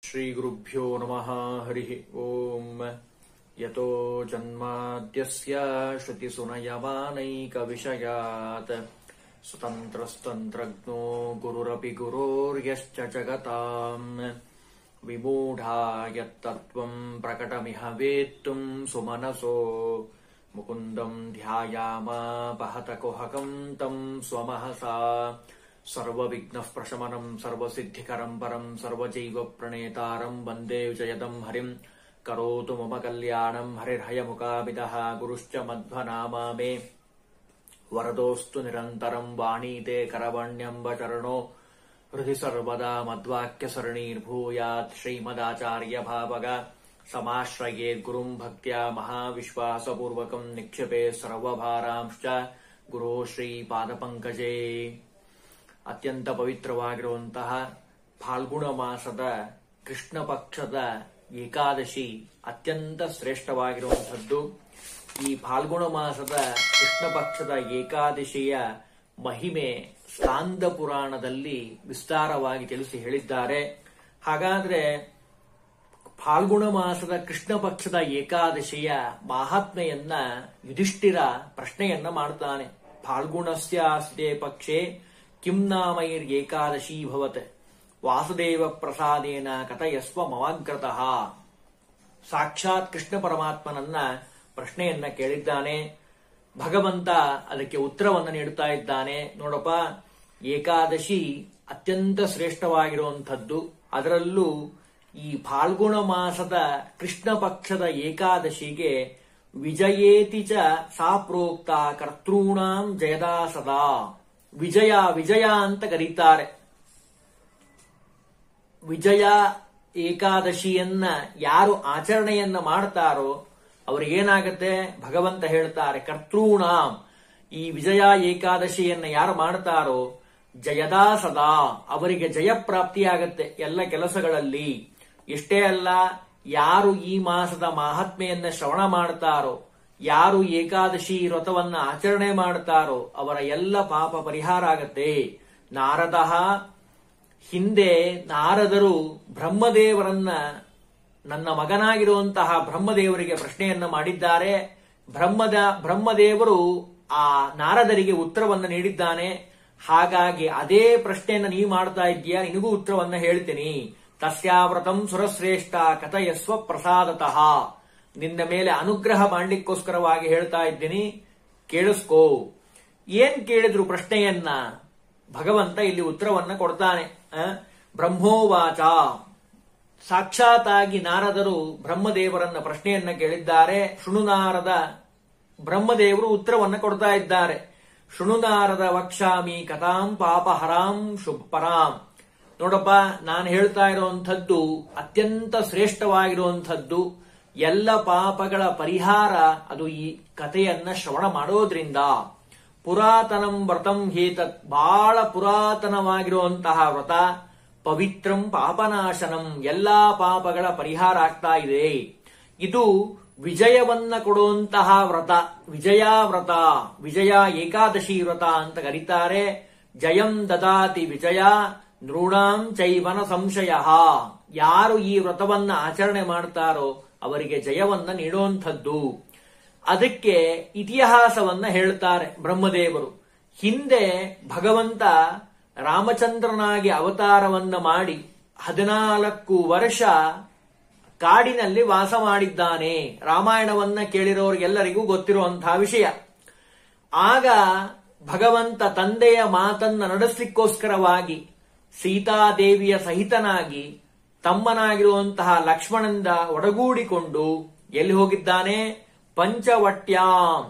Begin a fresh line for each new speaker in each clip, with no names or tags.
श्रीगुरुभ्यो नमः हरिः ओम् यतो जन्माद्यस्य श्रुतिसुनयमानैकविषयात् स्वतन्त्रस्तन्त्रज्ञो गुरुरपि गुरोर्यश्च जगताम् विमूढा यत्तत्त्वम् प्रकटमिह वेत्तुम् सुमनसो मुकुन्दम् ध्यायामापहतकुहकम् तम् स्वमहसा सर्वविघ्नः प्रशमनम् सर्वसिद्धिकरम् परम् सर्वजैव प्रणेतारम् वन्दे विजयदम् हरिम् करोतु मम कल्याणम् हरिर्हयमुकामिदः गुरुश्च मध्वनामा मे वरदोऽस्तु निरन्तरम् वाणीते करवण्यम्बचरणो हृदि सर्वदा मद्वाक्यसरणीर्भूयात् श्रीमदाचार्यभावग समाश्रयेद्गुरुम् भक्त्या महाविश्वासपूर्वकम् निक्षेपे सर्वभारांश्च ಗುರು ಶ್ರೀ ಪಾದಪಂಕಜೇ ಅತ್ಯಂತ ಪವಿತ್ರವಾಗಿರುವಂತಹ ಫಾಲ್ಗುಣ ಮಾಸದ ಕೃಷ್ಣ ಪಕ್ಷದ ಏಕಾದಶಿ ಅತ್ಯಂತ ಶ್ರೇಷ್ಠವಾಗಿರುವಂಥದ್ದು ಈ ಫಾಲ್ಗುಣ ಮಾಸದ ಕೃಷ್ಣ ಪಕ್ಷದ ಏಕಾದಶಿಯ ಮಹಿಮೆ ಸ್ಕಾಂದ ಪುರಾಣದಲ್ಲಿ ವಿಸ್ತಾರವಾಗಿ ತಿಳಿಸಿ ಹೇಳಿದ್ದಾರೆ ಹಾಗಾದ್ರೆ ಫಾಲ್ಗುಣ ಮಾಸದ ಕೃಷ್ಣ ಪಕ್ಷದ ಏಕಾದಶಿಯ ಮಹಾತ್ಮೆಯನ್ನ ಯುಧಿಷ್ಠಿರ ಪ್ರಶ್ನೆಯನ್ನ ಮಾಡ್ತಾನೆ ಫಾಲ್ಗುಣಸ್ಯಾಸ್ತೆ ಪಕ್ಷೆ ಕಿಂ ನಾಮೈರ್ ಏಕಾದಶಿ ಭವತ್ ವಾಸುದೇವ ಪ್ರಸಾದೇನ ಕಥಯಸ್ವ ಮವಾಗ್ರತಃ ಸಾಕ್ಷಾತ್ ಕೃಷ್ಣ ಪರಮಾತ್ಮನನ್ನ ಪ್ರಶ್ನೆಯನ್ನ ಕೇಳಿದ್ದಾನೆ ಭಗವಂತ ಅದಕ್ಕೆ ಉತ್ತರವನ್ನು ನೀಡುತ್ತಾ ಇದ್ದಾನೆ ನೋಡಪ್ಪ ಏಕಾದಶಿ ಅತ್ಯಂತ ಶ್ರೇಷ್ಠವಾಗಿರುವಂಥದ್ದು ಅದರಲ್ಲೂ ಈ ಫಾಲ್ಗುಣ ಮಾಸದ ಕೃಷ್ಣ ಪಕ್ಷದ ಏಕಾದಶಿಗೆ ವಿಜಯೇತಿ ಚ ಸಾ ಪ್ರೋಕ್ತ ಕರ್ತೃಣಾಂ ಜಯದಾ ಸದಾ ವಿಜಯ ವಿಜಯ ಅಂತ ಕರೀತಾರೆ ವಿಜಯ ಏಕಾದಶಿಯನ್ನ ಯಾರು ಆಚರಣೆಯನ್ನ ಮಾಡ್ತಾರೋ ಅವ್ರಿಗೇನಾಗತ್ತೆ ಭಗವಂತ ಹೇಳ್ತಾರೆ ಕರ್ತೃಣಾಂ ಈ ವಿಜಯ ಏಕಾದಶಿಯನ್ನ ಯಾರು ಮಾಡ್ತಾರೋ ಜಯದಾ ಸದಾ ಅವರಿಗೆ ಜಯ ಪ್ರಾಪ್ತಿಯಾಗತ್ತೆ ಎಲ್ಲ ಕೆಲಸಗಳಲ್ಲಿ ಎಷ್ಟೇ ಅಲ್ಲ ಯಾರು ಈ ಮಾಸದ ಮಹಾತ್ಮೆಯನ್ನ ಶ್ರವಣ ಮಾಡ್ತಾರೋ ಯಾರು ಏಕಾದಶಿ ವ್ರತವನ್ನ ಆಚರಣೆ ಮಾಡ್ತಾರೋ ಅವರ ಎಲ್ಲ ಪಾಪ ಪರಿಹಾರ ಆಗತ್ತೆ ನಾರದ ಹಿಂದೆ ನಾರದರು ಬ್ರಹ್ಮದೇವರನ್ನ ನನ್ನ ಮಗನಾಗಿರುವಂತಹ ಬ್ರಹ್ಮದೇವರಿಗೆ ಪ್ರಶ್ನೆಯನ್ನ ಮಾಡಿದ್ದಾರೆ ಬ್ರಹ್ಮದ ಬ್ರಹ್ಮದೇವರು ಆ ನಾರದರಿಗೆ ಉತ್ತರವನ್ನ ನೀಡಿದ್ದಾನೆ ಹಾಗಾಗಿ ಅದೇ ಪ್ರಶ್ನೆಯನ್ನ ನೀವು ಮಾಡ್ತಾ ಇದ್ದೀಯಾ ನಿನಗೂ ಉತ್ತರವನ್ನ ಹೇಳ್ತೀನಿ ತಸ್ಯಾವ್ರತಂ ಸುರಶ್ರೇಷ್ಠ ಕಥಯಸ್ವ ಪ್ರಸಾದತಃ ನಿನ್ನ ಮೇಲೆ ಅನುಗ್ರಹ ಮಾಡ್ಲಿಕ್ಕೋಸ್ಕರವಾಗಿ ಹೇಳ್ತಾ ಇದ್ದೀನಿ ಕೇಳಿಸ್ಕೋ ಏನ್ ಕೇಳಿದ್ರು ಪ್ರಶ್ನೆಯನ್ನ ಭಗವಂತ ಇಲ್ಲಿ ಉತ್ತರವನ್ನ ಕೊಡ್ತಾನೆ ಬ್ರಹ್ಮೋವಾಚ ಸಾಕ್ಷಾತ್ತಾಗಿ ನಾರದರು ಬ್ರಹ್ಮದೇವರನ್ನ ಪ್ರಶ್ನೆಯನ್ನ ಕೇಳಿದ್ದಾರೆ ಶೃಣುನಾರದ ಬ್ರಹ್ಮದೇವರು ಉತ್ತರವನ್ನ ಕೊಡ್ತಾ ಇದ್ದಾರೆ ಶೃಣುನಾರದ ವಕ್ಷಾಮಿ ಕಥಾಂ ಪಾಪಹರಾಂ ಶುಭಪರಾಂ ನೋಡಪ್ಪ ನಾನು ಹೇಳ್ತಾ ಇರುವಂಥದ್ದು ಅತ್ಯಂತ ಶ್ರೇಷ್ಠವಾಗಿರುವಂಥದ್ದು ಎಲ್ಲ ಪಾಪಗಳ ಪರಿಹಾರ ಅದು ಈ ಕಥೆಯನ್ನ ಶ್ರವಣ ಮಾಡೋದ್ರಿಂದ ಪುರಾತನಂ ವ್ರತಂ ಹೇತತ್ ಬಹಳ ಪುರಾತನವಾಗಿರುವಂತಹ ವ್ರತ ಪವಿತ್ರಂ ಪಾಪನಾಶನಂ ಎಲ್ಲಾ ಪಾಪಗಳ ಪರಿಹಾರ ಆಗ್ತಾ ಇದೆ ಇದು ವಿಜಯವನ್ನ ಕೊಡುವಂತಹ ವ್ರತ ವಿಜಯ ವ್ರತ ವಿಜಯ ಏಕಾದಶಿ ವ್ರತ ಅಂತ ಕರೀತಾರೆ ಜಯಂ ದದಾತಿ ವಿಜಯ ನೃಣಾಂ ಚೈವನ ಸಂಶಯ ಯಾರು ಈ ವ್ರತವನ್ನ ಆಚರಣೆ ಮಾಡ್ತಾರೋ ಅವರಿಗೆ ಜಯವನ್ನ ನೀಡುವಂಥದ್ದು ಅದಕ್ಕೆ ಇತಿಹಾಸವನ್ನ ಹೇಳ್ತಾರೆ ಬ್ರಹ್ಮದೇವರು ಹಿಂದೆ ಭಗವಂತ ರಾಮಚಂದ್ರನಾಗಿ ಅವತಾರವನ್ನ ಮಾಡಿ ಹದಿನಾಲ್ಕು ವರ್ಷ ಕಾಡಿನಲ್ಲಿ ವಾಸ ಮಾಡಿದ್ದಾನೆ ರಾಮಾಯಣವನ್ನ ಕೇಳಿರೋರಿಗೆಲ್ಲರಿಗೂ ಗೊತ್ತಿರುವಂತಹ ವಿಷಯ ಆಗ ಭಗವಂತ ತಂದೆಯ ಮಾತನ್ನ ನಡೆಸಲಿಕ್ಕೋಸ್ಕರವಾಗಿ ಸೀತಾದೇವಿಯ ಸಹಿತನಾಗಿ ತಮ್ಮನಾಗಿರುವಂತಹ ಲಕ್ಷ್ಮಣನಿಂದ ಒಡಗೂಡಿಕೊಂಡು ಎಲ್ಲಿ ಹೋಗಿದ್ದಾನೆ ಪಂಚವಟ್ಯಾಂ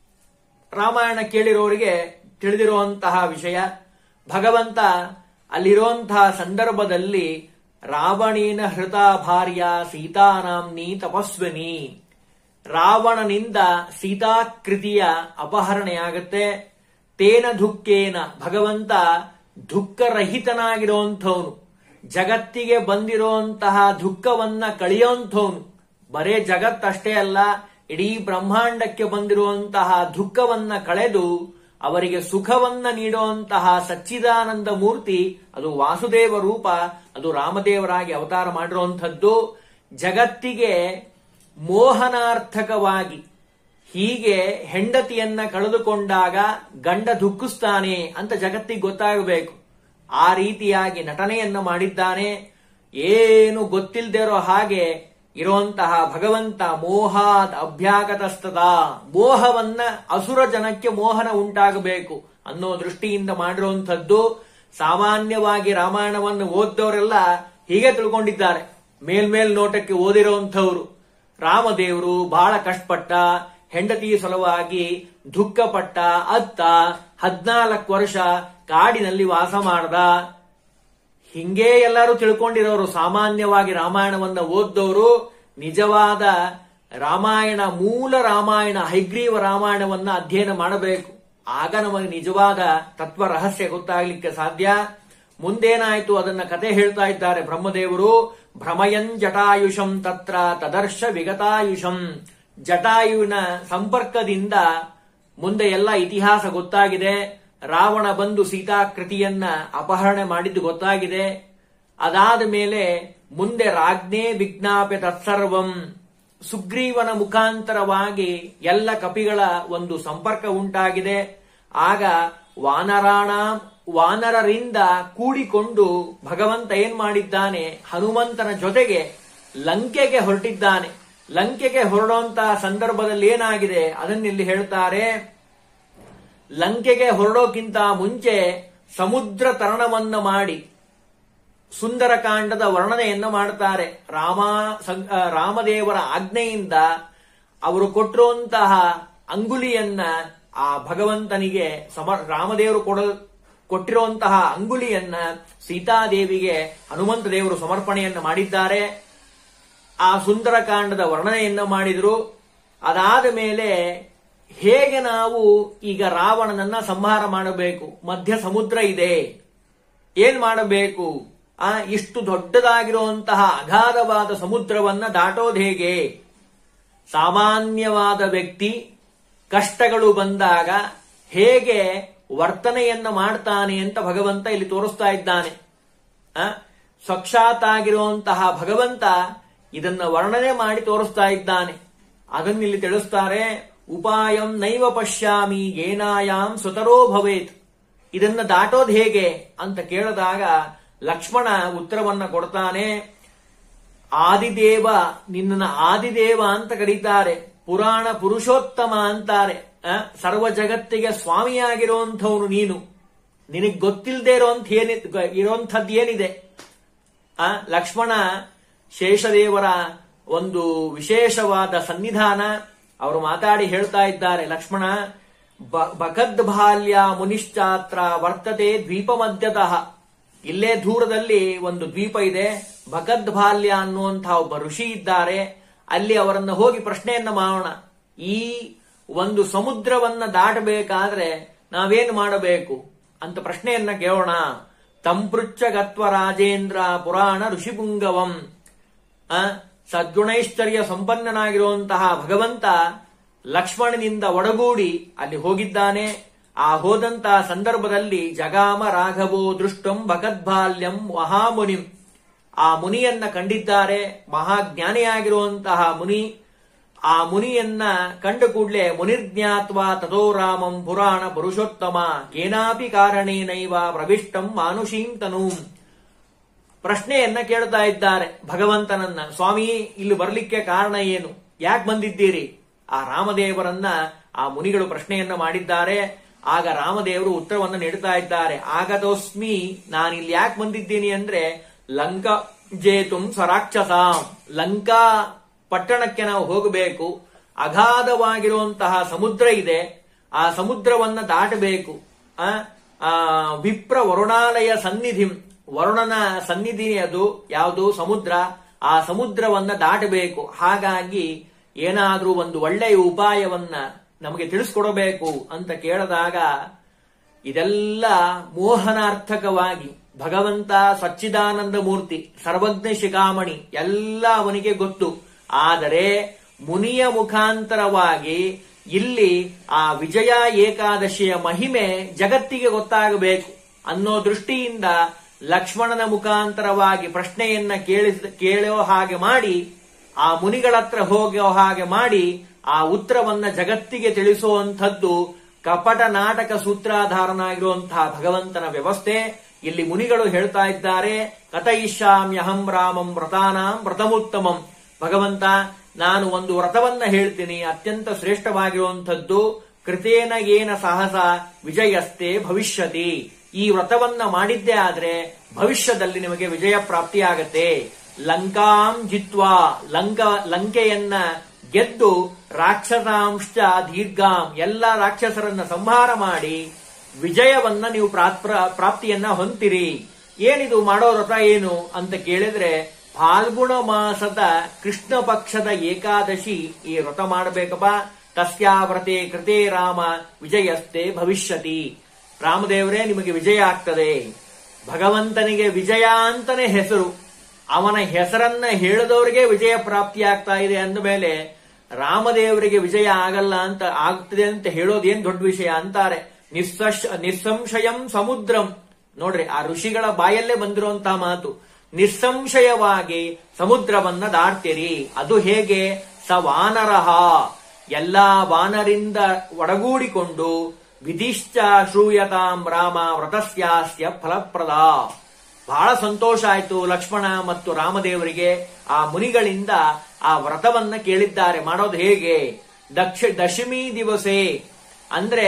ರಾಮಾಯಣ ಕೇಳಿರೋರಿಗೆ ತಿಳಿದಿರುವಂತಹ ವಿಷಯ ಭಗವಂತ ಅಲ್ಲಿರುವಂತಹ ಸಂದರ್ಭದಲ್ಲಿ ರಾವಣೇನ ಹೃತ ಭಾರ್ಯ ಸೀತಾನಾಂನಿ ತಪಸ್ವಿನಿ ರಾವಣನಿಂದ ಸೀತಾಕೃತಿಯ ಅಪಹರಣೆಯಾಗತ್ತೆ ತೇನ ದುಃಖೇನ ಭಗವಂತ ದುಃಖರಹಿತನಾಗಿರುವಂಥವನು ಜಗತ್ತಿಗೆ ಬಂದಿರುವಂತಹ ದುಃಖವನ್ನ ಕಳೆಯುವಂಥವನು ಬರೇ ಜಗತ್ತಷ್ಟೇ ಅಲ್ಲ ಇಡೀ ಬ್ರಹ್ಮಾಂಡಕ್ಕೆ ಬಂದಿರುವಂತಹ ದುಃಖವನ್ನ ಕಳೆದು ಅವರಿಗೆ ಸುಖವನ್ನ ನೀಡುವಂತಹ ಸಚ್ಚಿದಾನಂದ ಮೂರ್ತಿ ಅದು ವಾಸುದೇವ ರೂಪ ಅದು ರಾಮದೇವರಾಗಿ ಅವತಾರ ಮಾಡಿರುವಂಥದ್ದು ಜಗತ್ತಿಗೆ ಮೋಹನಾರ್ಥಕವಾಗಿ ಹೀಗೆ ಹೆಂಡತಿಯನ್ನ ಕಳೆದುಕೊಂಡಾಗ ಗಂಡ ದುಃಖಿಸ್ತಾನೆ ಅಂತ ಜಗತ್ತಿಗೆ ಗೊತ್ತಾಗಬೇಕು ಆ ರೀತಿಯಾಗಿ ನಟನೆಯನ್ನ ಮಾಡಿದ್ದಾನೆ ಏನು ಗೊತ್ತಿಲ್ಲದೆ ಇರೋ ಹಾಗೆ ಇರುವಂತಹ ಭಗವಂತ ಮೋಹಾದ್ ಅಭ್ಯಾಗತಸ್ತದ ಮೋಹವನ್ನ ಅಸುರ ಜನಕ್ಕೆ ಮೋಹನ ಉಂಟಾಗಬೇಕು ಅನ್ನೋ ದೃಷ್ಟಿಯಿಂದ ಮಾಡಿರುವಂಥದ್ದು ಸಾಮಾನ್ಯವಾಗಿ ರಾಮಾಯಣವನ್ನು ಓದ್ದವರೆಲ್ಲ ಹೀಗೆ ತಿಳ್ಕೊಂಡಿದ್ದಾರೆ ಮೇಲ್ಮೇಲ್ ನೋಟಕ್ಕೆ ಓದಿರುವಂಥವ್ರು ರಾಮದೇವರು ಬಹಳ ಕಷ್ಟಪಟ್ಟ ಹೆಂಡತಿ ಸಲುವಾಗಿ ದುಃಖಪಟ್ಟ ಅತ್ತ ಹದ್ನಾಲ್ಕು ವರ್ಷ ಕಾಡಿನಲ್ಲಿ ವಾಸ ಮಾಡ್ದ ಹಿಂಗೇ ಎಲ್ಲರೂ ತಿಳ್ಕೊಂಡಿರೋರು ಸಾಮಾನ್ಯವಾಗಿ ರಾಮಾಯಣವನ್ನ ಓದ್ದವರು ನಿಜವಾದ ರಾಮಾಯಣ ಮೂಲ ರಾಮಾಯಣ ಹೈಗ್ರೀವ ರಾಮಾಯಣವನ್ನ ಅಧ್ಯಯನ ಮಾಡಬೇಕು ಆಗ ನಮಗೆ ನಿಜವಾದ ತತ್ವ ರಹಸ್ಯ ಗೊತ್ತಾಗ್ಲಿಕ್ಕೆ ಸಾಧ್ಯ ಮುಂದೇನಾಯ್ತು ಅದನ್ನ ಕತೆ ಹೇಳ್ತಾ ಇದ್ದಾರೆ ಬ್ರಹ್ಮದೇವರು ಭ್ರಮಯನ್ ಜಟಾಯುಷಂ ತತ್ರ ತದರ್ಶ ವಿಗತಾಯುಷಂ ಜಟಾಯುವಿನ ಸಂಪರ್ಕದಿಂದ ಮುಂದೆ ಎಲ್ಲ ಇತಿಹಾಸ ಗೊತ್ತಾಗಿದೆ ರಾವಣ ಬಂದು ಸೀತಾಕೃತಿಯನ್ನ ಅಪಹರಣೆ ಮಾಡಿದ್ದು ಗೊತ್ತಾಗಿದೆ ಅದಾದ ಮೇಲೆ ಮುಂದೆ ರಾಜ್ಞೆ ವಿಜ್ಞಾಪೆ ತತ್ಸರ್ವಂ ಸುಗ್ರೀವನ ಮುಖಾಂತರವಾಗಿ ಎಲ್ಲ ಕಪಿಗಳ ಒಂದು ಸಂಪರ್ಕ ಉಂಟಾಗಿದೆ ಆಗ ವಾನರಾಣ ವಾನರರಿಂದ ಕೂಡಿಕೊಂಡು ಭಗವಂತ ಏನ್ ಮಾಡಿದ್ದಾನೆ ಹನುಮಂತನ ಜೊತೆಗೆ ಲಂಕೆಗೆ ಹೊರಟಿದ್ದಾನೆ ಲಂಕೆಗೆ ಹೊರಡುವಂತಹ ಸಂದರ್ಭದಲ್ಲಿ ಏನಾಗಿದೆ ಅದನ್ನಿಲ್ಲಿ ಹೇಳ್ತಾರೆ ಲಂಕೆಗೆ ಹೊರಡೋಕ್ಕಿಂತ ಮುಂಚೆ ಸಮುದ್ರ ತರಣವನ್ನ ಮಾಡಿ ಸುಂದರಕಾಂಡದ ವರ್ಣನೆಯನ್ನ ಮಾಡ್ತಾರೆ ರಾಮ ಸಂ- ಆ, ರಾಮದೇವರ ಆಜ್ಞೆಯಿಂದ ಅವರು ಕೊಟ್ಟಿರುವಂತಹ ಅಂಗುಲಿಯನ್ನ ಆ ಭಗವಂತನಿಗೆ ಸಮ ರಾಮದೇವರು ಕೊಡ ಕೊಟ್ಟಿರುವಂತಹ ಅಂಗುಲಿಯನ್ನ ಸೀತಾದೇವಿಗೆ ಹನುಮಂತ ದೇವರು ಸಮರ್ಪಣೆಯನ್ನ ಮಾಡಿದ್ದಾರೆ ಆ ಸುಂದರಕಾಂಡದ ವರ್ಣನೆಯನ್ನ ಮಾಡಿದ್ರು ಅದಾದ ಮೇಲೆ ಹೇಗೆ ನಾವು ಈಗ ರಾವಣನನ್ನ ಸಂಹಾರ ಮಾಡಬೇಕು ಮಧ್ಯ ಸಮುದ್ರ ಇದೆ ಏನ್ ಮಾಡಬೇಕು ಆ ಇಷ್ಟು ದೊಡ್ಡದಾಗಿರುವಂತಹ ಅಗಾಧವಾದ ಸಮುದ್ರವನ್ನ ದಾಟೋದು ಹೇಗೆ ಸಾಮಾನ್ಯವಾದ ವ್ಯಕ್ತಿ ಕಷ್ಟಗಳು ಬಂದಾಗ ಹೇಗೆ ವರ್ತನೆಯನ್ನ ಮಾಡ್ತಾನೆ ಅಂತ ಭಗವಂತ ಇಲ್ಲಿ ತೋರಿಸ್ತಾ ಇದ್ದಾನೆ ಆ, ಸಾಕ್ಷಾತ್ತಾಗಿರುವಂತಹ ಭಗವಂತ ಇದನ್ನ ವರ್ಣನೆ ಮಾಡಿ ತೋರಿಸ್ತಾ ಇದ್ದಾನೆ ಅದನ್ನಿಲ್ಲಿ ತಿಳಿಸ್ತಾರೆ ಉಪಾಯಂ ನೈವ ಪಶ್ಯಾಮಿ ಏನಾಯಾಮ್ ಸುತರೋ ಭವೇತ್ ಇದನ್ನ ದಾಟೋದು ಹೇಗೆ ಅಂತ ಕೇಳಿದಾಗ ಲಕ್ಷ್ಮಣ ಉತ್ತರವನ್ನ ಕೊಡ್ತಾನೆ ಆದಿದೇವ ನಿನ್ನನ್ನ ಆದಿದೇವ ಅಂತ ಕರೀತಾರೆ ಪುರಾಣ ಪುರುಷೋತ್ತಮ ಅಂತಾರೆ ಆ, ಸರ್ವ ಜಗತ್ತಿಗೆ ಸ್ವಾಮಿಯಾಗಿರುವಂಥವನು ನೀನು ನಿನಗ್ ಗೊತ್ತಿಲ್ಲದೆ ಇರೋಂಥ ಏನಿ ಇರೋಂಥದ್ದು ಏನಿದೆ ಆ ಲಕ್ಷ್ಮಣ ಶೇಷದೇವರ ಒಂದು ವಿಶೇಷವಾದ ಸನ್ನಿಧಾನ ಅವರು ಮಾತಾಡಿ ಹೇಳ್ತಾ ಇದ್ದಾರೆ ಲಕ್ಷ್ಮಣ ಬ- ಬಕದ್ ಬಾಲ್ಯ ಮುನಿಶ್ಚಾತ್ರ ವರ್ತತೆ ದ್ವೀಪ ಮಧ್ಯತಃ ಇಲ್ಲೇ ದೂರದಲ್ಲಿ ಒಂದು ದ್ವೀಪ ಇದೆ ಭಗದ್ ಬಾಲ್ಯ ಅನ್ನುವಂತಹ ಒಬ್ಬ ಋಷಿ ಇದ್ದಾರೆ ಅಲ್ಲಿ ಅವರನ್ನ ಹೋಗಿ ಪ್ರಶ್ನೆಯನ್ನ ಮಾಡೋಣ ಈ ಒಂದು ಸಮುದ್ರವನ್ನ ದಾಟಬೇಕಾದ್ರೆ ನಾವೇನು ಮಾಡಬೇಕು ಅಂತ ಪ್ರಶ್ನೆಯನ್ನ ಕೇಳೋಣ ತಂಪೃಚ್ಛ ಗತ್ವ ರಾಜೇಂದ್ರ ಪುರಾಣ ಋಷಿಪುಂಗವಂ ಆ, ಸದ್ಗುಣೈಶ್ಚರ್ಯ ಸಂಪನ್ನನಾಗಿರುವಂತಹ ಭಗವಂತ ಲಕ್ಷ್ಮಣನಿಂದ ಒಡಗೂಡಿ ಅಲ್ಲಿ ಹೋಗಿದ್ದಾನೆ ಆ ಹೋದಂತಹ ಸಂದರ್ಭದಲ್ಲಿ ಜಗಾಮ ರಾಘವೋ ದೃಷ್ಟಂ ಭಗದ್ಬಾಲ್ಯಂ ಮಹಾಮುನಿಂ ಆ ಮುನಿಯನ್ನ ಕಂಡಿದ್ದಾರೆ ಮಹಾಜ್ಞಾನಿಯಾಗಿರುವಂತಹ ಮುನಿ ಆ ಮುನಿಯನ್ನ ಕಂಡ ಕೂಡಲೇ ಮುನಿರ್ಜ್ಞಾತ್ವ ತದೋ ರಾಮಂ ಪುರಾಣ ಪುರುಷೋತ್ತಮ ಕೇನಾಪಿ ಕಾರಣೇನೈವ ಪ್ರವಿಷ್ಟಂ ಮಾನುಷೀಂ ತನೂಂ ಪ್ರಶ್ನೆಯನ್ನ ಕೇಳ್ತಾ ಇದ್ದಾರೆ ಭಗವಂತನನ್ನ ಸ್ವಾಮಿ ಇಲ್ಲಿ ಬರ್ಲಿಕ್ಕೆ ಕಾರಣ ಏನು ಯಾಕೆ ಬಂದಿದ್ದೀರಿ ಆ ರಾಮದೇವರನ್ನ ಆ ಮುನಿಗಳು ಪ್ರಶ್ನೆಯನ್ನ ಮಾಡಿದ್ದಾರೆ ಆಗ ರಾಮದೇವರು ಉತ್ತರವನ್ನ ನೀಡ್ತಾ ಇದ್ದಾರೆ ಆಗತೋಸ್ಮಿ ನಾನಿಲ್ಲಿ ಯಾಕೆ ಬಂದಿದ್ದೀನಿ ಅಂದ್ರೆ ಲಂಕಾ ಜೇತುಂ ಸ್ವರಾಕ್ಷಸ ಲಂಕಾ ಪಟ್ಟಣಕ್ಕೆ ನಾವು ಹೋಗಬೇಕು ಅಗಾಧವಾಗಿರುವಂತಹ ಸಮುದ್ರ ಇದೆ ಆ ಸಮುದ್ರವನ್ನ ದಾಟಬೇಕು ಆ ಆ, ವಿಪ್ರ ವರುಣಾಲಯ ಸನ್ನಿಧಿ ವರುಣನ ಸನ್ನಿಧಿ ಅದು ಯಾವುದು ಸಮುದ್ರ ಆ ಸಮುದ್ರವನ್ನ ದಾಟಬೇಕು ಹಾಗಾಗಿ ಏನಾದ್ರೂ ಒಂದು ಒಳ್ಳೆಯ ಉಪಾಯವನ್ನ ನಮಗೆ ತಿಳಿಸ್ಕೊಡಬೇಕು ಅಂತ ಕೇಳಿದಾಗ ಇದೆಲ್ಲ ಮೋಹನಾರ್ಥಕವಾಗಿ ಭಗವಂತ ಸಚ್ಚಿದಾನಂದ ಮೂರ್ತಿ ಸರ್ವಜ್ಞ ಶಿಖಾಮಣಿ ಎಲ್ಲ ಅವನಿಗೆ ಗೊತ್ತು ಆದರೆ ಮುನಿಯ ಮುಖಾಂತರವಾಗಿ ಇಲ್ಲಿ ಆ ವಿಜಯ ಏಕಾದಶಿಯ ಮಹಿಮೆ ಜಗತ್ತಿಗೆ ಗೊತ್ತಾಗಬೇಕು ಅನ್ನೋ ದೃಷ್ಟಿಯಿಂದ ಲಕ್ಷ್ಮಣನ ಮುಖಾಂತರವಾಗಿ ಪ್ರಶ್ನೆಯನ್ನ ಕೇಳಿಸ ಕೇಳೋ ಹಾಗೆ ಮಾಡಿ ಆ ಮುನಿಗಳ ಹತ್ರ ಹೋಗೋ ಹಾಗೆ ಮಾಡಿ ಆ ಉತ್ತರವನ್ನ ಜಗತ್ತಿಗೆ ತಿಳಿಸುವಂಥದ್ದು ಕಪಟ ನಾಟಕ ಸೂತ್ರಾಧಾರನಾಗಿರುವಂತಹ ಭಗವಂತನ ವ್ಯವಸ್ಥೆ ಇಲ್ಲಿ ಮುನಿಗಳು ಹೇಳ್ತಾ ಇದ್ದಾರೆ ಕಥಯಿಷ್ಯಾಮ್ಯಹಂ ರಾಮಂ ವ್ರತಾನಾಂ ವ್ರತಮುತ್ತಮಂ ಭಗವಂತ ನಾನು ಒಂದು ವ್ರತವನ್ನ ಹೇಳ್ತೀನಿ ಅತ್ಯಂತ ಶ್ರೇಷ್ಠವಾಗಿರುವಂಥದ್ದು ಕೃತೇನ ಏನ ಸಾಹಸ ವಿಜಯಸ್ತೆ ಭವಿಷ್ಯತಿ ಈ ವ್ರತವನ್ನ ಮಾಡಿದ್ದೇ ಆದ್ರೆ ಭವಿಷ್ಯದಲ್ಲಿ ನಿಮಗೆ ವಿಜಯ ಪ್ರಾಪ್ತಿಯಾಗತ್ತೆ ಲಂಕಾಂ ಜಿತ್ವಾ ಲಂಕ ಲಂಕೆಯನ್ನ ಗೆದ್ದು ರಾಕ್ಷಸಾಂಶ ದೀರ್ಘಾಂ ಎಲ್ಲ ರಾಕ್ಷಸರನ್ನ ಸಂಹಾರ ಮಾಡಿ ವಿಜಯವನ್ನ ನೀವು ಪ್ರಾತ್- ಪ್ರಾಪ್ತಿಯನ್ನ ಹೊಂತಿರಿ ಏನಿದು ಮಾಡೋ ವ್ರತ ಏನು ಅಂತ ಕೇಳಿದ್ರೆ ಫಾಲ್ಗುಣ ಮಾಸದ ಕೃಷ್ಣ ಪಕ್ಷದ ಏಕಾದಶಿ ಈ ವ್ರತ ಮಾಡಬೇಕಪ್ಪ ತಸ್ಯಾವ್ರತೆ ಕೃತೆ ರಾಮ ವಿಜಯಸ್ತೆ ಭವಿಷ್ಯತಿ ರಾಮದೇವರೇ ನಿಮಗೆ ವಿಜಯ ಆಗ್ತದೆ ಭಗವಂತನಿಗೆ ವಿಜಯ ಅಂತಾನೆ ಹೆಸರು ಅವನ ಹೆಸರನ್ನ ಹೇಳಿದವರಿಗೆ ವಿಜಯ ಪ್ರಾಪ್ತಿ ಆಗ್ತಾ ಇದೆ ಅಂದ ಮೇಲೆ ರಾಮದೇವರಿಗೆ ವಿಜಯ ಆಗಲ್ಲ ಅಂತ ಆಗ್ತದೆ ಅಂತ ಹೇಳೋದೇನ್ ದೊಡ್ಡ ವಿಷಯ ಅಂತಾರೆ ನಿಸ್ಸಶ್ ನಿಸ್ಸಂಶಯಂ ಸಮುದ್ರಂ ನೋಡ್ರಿ ಆ ಋಷಿಗಳ ಬಾಯಲ್ಲೇ ಬಂದಿರುವಂತಹ ಮಾತು ನಿಸ್ಸಂಶಯವಾಗಿ ಸಮುದ್ರವನ್ನ ದಾಟ್ತೀರಿ ಅದು ಹೇಗೆ ಸ ವಾನರಹ ಎಲ್ಲಾ ವಾನರಿಂದ ಒಡಗೂಡಿಕೊಂಡು ವಿಧಿಶ್ಚ ಶ್ರೂಯತಾಂ ರಾಮ ವ್ರತಸ್ಯಾಸ್ಯ ಫಲಪ್ರದ ಬಹಳ ಸಂತೋಷ ಆಯ್ತು ಲಕ್ಷ್ಮಣ ಮತ್ತು ರಾಮದೇವರಿಗೆ ಆ ಮುನಿಗಳಿಂದ ಆ ವ್ರತವನ್ನ ಕೇಳಿದ್ದಾರೆ ಮಾಡೋದು ಹೇಗೆ ದಕ್ಷ ದಶಮಿ ದಿವಸೇ ಅಂದ್ರೆ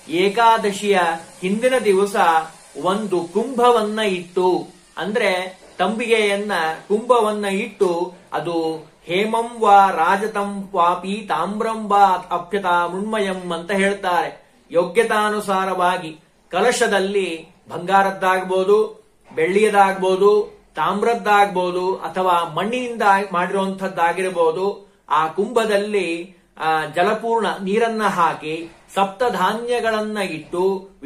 ಏಕಾದಶಿಯ ಹಿಂದಿನ ದಿವಸ ಒಂದು ಕುಂಭವನ್ನ ಇಟ್ಟು ಅಂದ್ರೆ ತಂಬಿಗೆಯನ್ನ ಕುಂಭವನ್ನ ಇಟ್ಟು ಅದು ಹೇಮಂ ವಾ ರಾಜತಂ ವಾಪಿ ತಾಮ್ರಂ ವಾ ಅಪ್ಯತ ಮೃಣ್ಮಯಂ ಅಂತ ಹೇಳ್ತಾರೆ ಯೋಗ್ಯತಾನುಸಾರವಾಗಿ ಕಲಶದಲ್ಲಿ ಬಂಗಾರದ್ದಾಗ್ಬೋದು ಬೆಳ್ಳಿಯದಾಗ್ಬೋದು ತಾಮ್ರದ್ದಾಗ್ಬೋದು ಅಥವಾ ಮಣ್ಣಿನಿಂದ ಮಾಡಿರುವಂತದ್ದಾಗಿರಬಹುದು ಆ ಕುಂಭದಲ್ಲಿ ಆ, ಜಲಪೂರ್ಣ ನೀರನ್ನ ಹಾಕಿ ಸಪ್ತಧಾನ್ಯಗಳನ್ನ ಇಟ್ಟು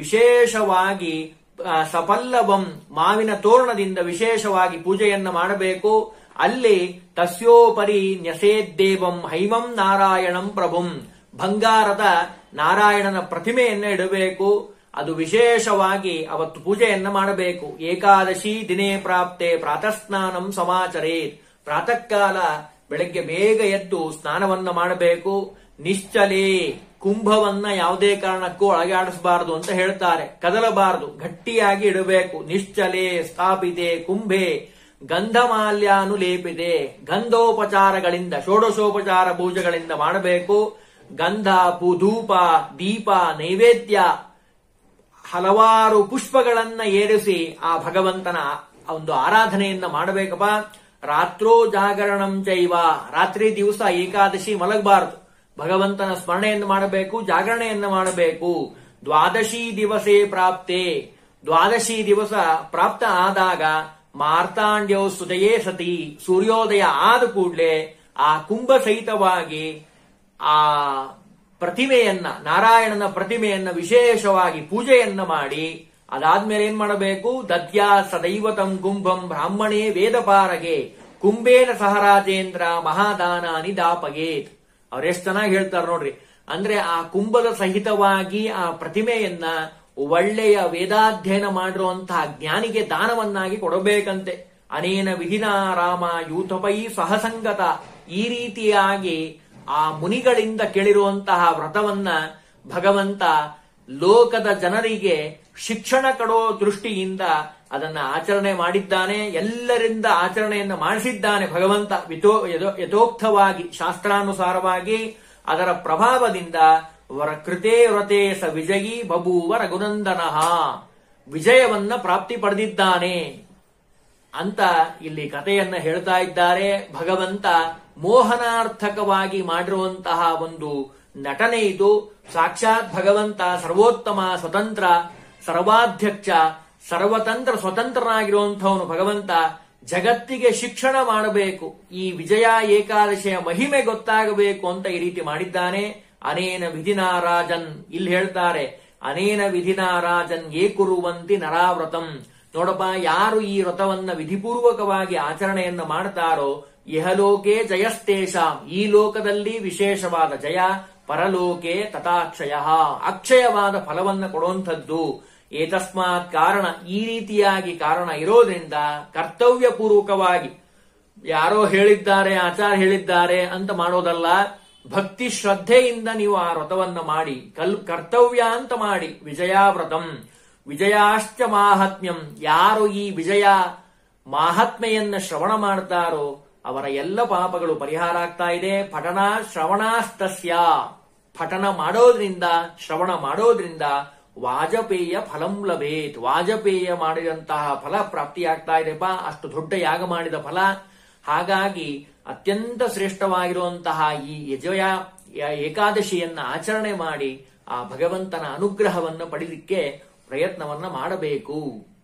ವಿಶೇಷವಾಗಿ ಆ, ಸಪಲ್ಲವಂ ಮಾವಿನ ತೋರಣದಿಂದ ವಿಶೇಷವಾಗಿ ಪೂಜೆಯನ್ನ ಮಾಡಬೇಕು ಅಲ್ಲಿ ತಸ್ಯೋಪರಿ ನ್ಯಸೇದ್ದೇವಂ ಹೈಮಂ ನಾರಾಯಣಂ ಪ್ರಭುಂ ಬಂಗಾರದ ನಾರಾಯಣನ ಪ್ರತಿಮೆಯನ್ನ ಇಡಬೇಕು ಅದು ವಿಶೇಷವಾಗಿ ಅವತ್ತು ಪೂಜೆಯನ್ನ ಮಾಡಬೇಕು ಏಕಾದಶಿ ದಿನೇ ಪ್ರಾಪ್ತೆ ಪ್ರಾತಃಸ್ನಾನಂ ಸಮಾಚರೇತ್ ಪ್ರಾತಃ ಕಾಲ ಬೆಳಗ್ಗೆ ಬೇಗ ಎದ್ದು ಸ್ನಾನವನ್ನ ಮಾಡಬೇಕು ನಿಶ್ಚಲೇ ಕುಂಭವನ್ನ ಯಾವುದೇ ಕಾರಣಕ್ಕೂ ಅಳಗಾಡಿಸಬಾರದು ಅಂತ ಹೇಳ್ತಾರೆ ಕದಲಬಾರದು ಗಟ್ಟಿಯಾಗಿ ಇಡಬೇಕು ನಿಶ್ಚಲೆ ಸ್ಥಾಪಿತೆ ಕುಂಭೆ ಗಂಧಮಾಲ್ಯಾನುಲೇಪಿದೆ ಗಂಧೋಪಚಾರಗಳಿಂದ ಷೋಡಶೋಪಚಾರ ಪೂಜೆಗಳಿಂದ ಮಾಡಬೇಕು ಗಂಧ ಪು ಧೂಪ ದೀಪ ನೈವೇದ್ಯ ಹಲವಾರು ಪುಷ್ಪಗಳನ್ನ ಏರಿಸಿ ಆ ಭಗವಂತನ ಒಂದು ಆರಾಧನೆಯನ್ನ ಮಾಡಬೇಕಪ್ಪ ರಾತ್ರೋ ಜಾಗರಣಂ ಚೈವ ರಾತ್ರಿ ದಿವಸ ಏಕಾದಶಿ ಮಲಗಬಾರದು ಭಗವಂತನ ಸ್ಮರಣೆಯನ್ನು ಮಾಡಬೇಕು ಜಾಗರಣೆಯನ್ನ ಮಾಡಬೇಕು ದ್ವಾದಶಿ ದಿವಸೇ ಪ್ರಾಪ್ತೆ ದ್ವಾದಶಿ ದಿವಸ ಪ್ರಾಪ್ತ ಆದಾಗ ಮಾರ್ತಾಂಡ್ಯೋ ಸುದಯೇ ಸತಿ ಸೂರ್ಯೋದಯ ಆದ ಕೂಡಲೇ ಆ ಕುಂಭ ಸಹಿತವಾಗಿ ಆ ಪ್ರತಿಮೆಯನ್ನ ನಾರಾಯಣನ ಪ್ರತಿಮೆಯನ್ನ ವಿಶೇಷವಾಗಿ ಪೂಜೆಯನ್ನ ಮಾಡಿ ಅದಾದ್ಮೇಲೆ ಏನ್ ಮಾಡಬೇಕು ದದ್ಯಾ ಸದೈವತಂ ಕುಂಭಂ ಬ್ರಾಹ್ಮಣೇ ವೇದಪಾರಗೆ ಕುಂಭೇನ ಸಹರಾಜೇಂದ್ರ ಮಹಾದಾನಾನಿ ದಾಪಗೇತ್ ಅವ್ರೆಷ್ಟ್ ಚೆನ್ನಾಗಿ ಹೇಳ್ತಾರೆ ನೋಡ್ರಿ ಅಂದ್ರೆ ಆ ಕುಂಭದ ಸಹಿತವಾಗಿ ಆ ಪ್ರತಿಮೆಯನ್ನ ಒಳ್ಳೆಯ ವೇದಾಧ್ಯಯನ ಮಾಡಿರುವಂತಹ ಜ್ಞಾನಿಗೆ ದಾನವನ್ನಾಗಿ ಕೊಡಬೇಕಂತೆ ಅನೇನ ವಿಧಿನ ರಾಮ ಯೂಥಪೈ ಸಹಸಂಗತ ಈ ರೀತಿಯಾಗಿ ಆ ಮುನಿಗಳಿಂದ ಕೇಳಿರುವಂತಹ ವ್ರತವನ್ನ ಭಗವಂತ ಲೋಕದ ಜನರಿಗೆ ಶಿಕ್ಷಣ ಕೊಡೋ ದೃಷ್ಟಿಯಿಂದ ಅದನ್ನ ಆಚರಣೆ ಮಾಡಿದ್ದಾನೆ ಎಲ್ಲರಿಂದ ಆಚರಣೆಯನ್ನ ಮಾಡಿಸಿದ್ದಾನೆ ಭಗವಂತ ವಿತೋ ಯಥೋ- ಯಥೋಕ್ತವಾಗಿ ಶಾಸ್ತ್ರಾನುಸಾರವಾಗಿ ಅದರ ಪ್ರಭಾವದಿಂದ ವರ ಕೃತೇ ವ್ರತೆ ಸ ವಿಜಯೀ ಬಭೂವ ರಘುನಂದನ ವಿಜಯವನ್ನ ಪ್ರಾಪ್ತಿ ಪಡೆದಿದ್ದಾನೆ ಅಂತ ಇಲ್ಲಿ ಕಥೆಯನ್ನ ಹೇಳ್ತಾ ಇದ್ದಾರೆ ಭಗವಂತ ಮೋಹನಾರ್ಥಕವಾಗಿ ಮಾಡಿರುವಂತಹ ಒಂದು ನಟನೆ ಇದು ಸಾಕ್ಷಾತ್ ಭಗವಂತ ಸರ್ವೋತ್ತಮ ಸ್ವತಂತ್ರ ಸರ್ವಾಧ್ಯಕ್ಷ ಸರ್ವತಂತ್ರ ಸ್ವತಂತ್ರನಾಗಿರುವಂತಹವನು ಭಗವಂತ ಜಗತ್ತಿಗೆ ಶಿಕ್ಷಣ ಮಾಡಬೇಕು ಈ ವಿಜಯ ಏಕಾದಶಿಯ ಮಹಿಮೆ ಗೊತ್ತಾಗಬೇಕು ಅಂತ ಈ ರೀತಿ ಮಾಡಿದ್ದಾನೆ ಅನೇನ ವಿಧಿನಾರಾಜನ್ ಇಲ್ಲಿ ಹೇಳ್ತಾರೆ ಅನೇನ ವಿಧಿನಾರಾಜನ್ ಏಕುರುವಂತಿ ನರಾವ್ರತಂ ನೋಡಪ್ಪ ಯಾರು ಈ ವ್ರತವನ್ನ ವಿಧಿಪೂರ್ವಕವಾಗಿ ಆಚರಣೆಯನ್ನ ಮಾಡ್ತಾರೋ ಇಹಲೋಕೆ ಜಯಸ್ತೇಷಾಂ ಈ ಲೋಕದಲ್ಲಿ ವಿಶೇಷವಾದ ಜಯ ಪರಲೋಕೆ ತಥಾಕ್ಷಯ ಅಕ್ಷಯವಾದ ಫಲವನ್ನು ಕೊಡುವಂಥದ್ದು ಏತಸ್ಮಾತ್ ಕಾರಣ ಈ ರೀತಿಯಾಗಿ ಕಾರಣ ಇರೋದ್ರಿಂದ ಕರ್ತವ್ಯ ಪೂರ್ವಕವಾಗಿ ಯಾರೋ ಹೇಳಿದ್ದಾರೆ ಆಚಾರ ಹೇಳಿದ್ದಾರೆ ಅಂತ ಮಾಡೋದಲ್ಲ ಭಕ್ತಿ ಶ್ರದ್ಧೆಯಿಂದ ನೀವು ಆ ವ್ರತವನ್ನ ಮಾಡಿ ಕಲ್ ಕರ್ತವ್ಯ ಅಂತ ಮಾಡಿ ವಿಜಯಾವ್ರತಂ ವಿಜಯಾಶ್ಚ ಮಾಹಾತ್ಮ್ಯಂ ಯಾರು ಈ ವಿಜಯ ಮಾಹಾತ್ಮೆಯನ್ನ ಶ್ರವಣ ಮಾಡ್ತಾರೋ ಅವರ ಎಲ್ಲ ಪಾಪಗಳು ಪರಿಹಾರ ಆಗ್ತಾ ಇದೆ ಪಠಣ ಶ್ರವಣಾಸ್ತಸ್ಯ ಪಠನ ಮಾಡೋದ್ರಿಂದ ಶ್ರವಣ ಮಾಡೋದ್ರಿಂದ ವಾಜಪೇಯ ಫಲಂ ಲಭೇತ್ ವಾಜಪೇಯ ಮಾಡಿದಂತಹ ಫಲ ಪ್ರಾಪ್ತಿಯಾಗ್ತಾ ಇದೆಪ್ಪ ಅಷ್ಟು ದೊಡ್ಡ ಯಾಗ ಮಾಡಿದ ಫಲ ಹಾಗಾಗಿ ಅತ್ಯಂತ ಶ್ರೇಷ್ಠವಾಗಿರುವಂತಹ ಈ ಯಜಯ ಏಕಾದಶಿಯನ್ನ ಆಚರಣೆ ಮಾಡಿ ಆ ಭಗವಂತನ ಅನುಗ್ರಹವನ್ನು ಪಡೆಯಲಿಕ್ಕೆ ಪ್ರಯತ್ನವನ್ನ ಮಾಡಬೇಕು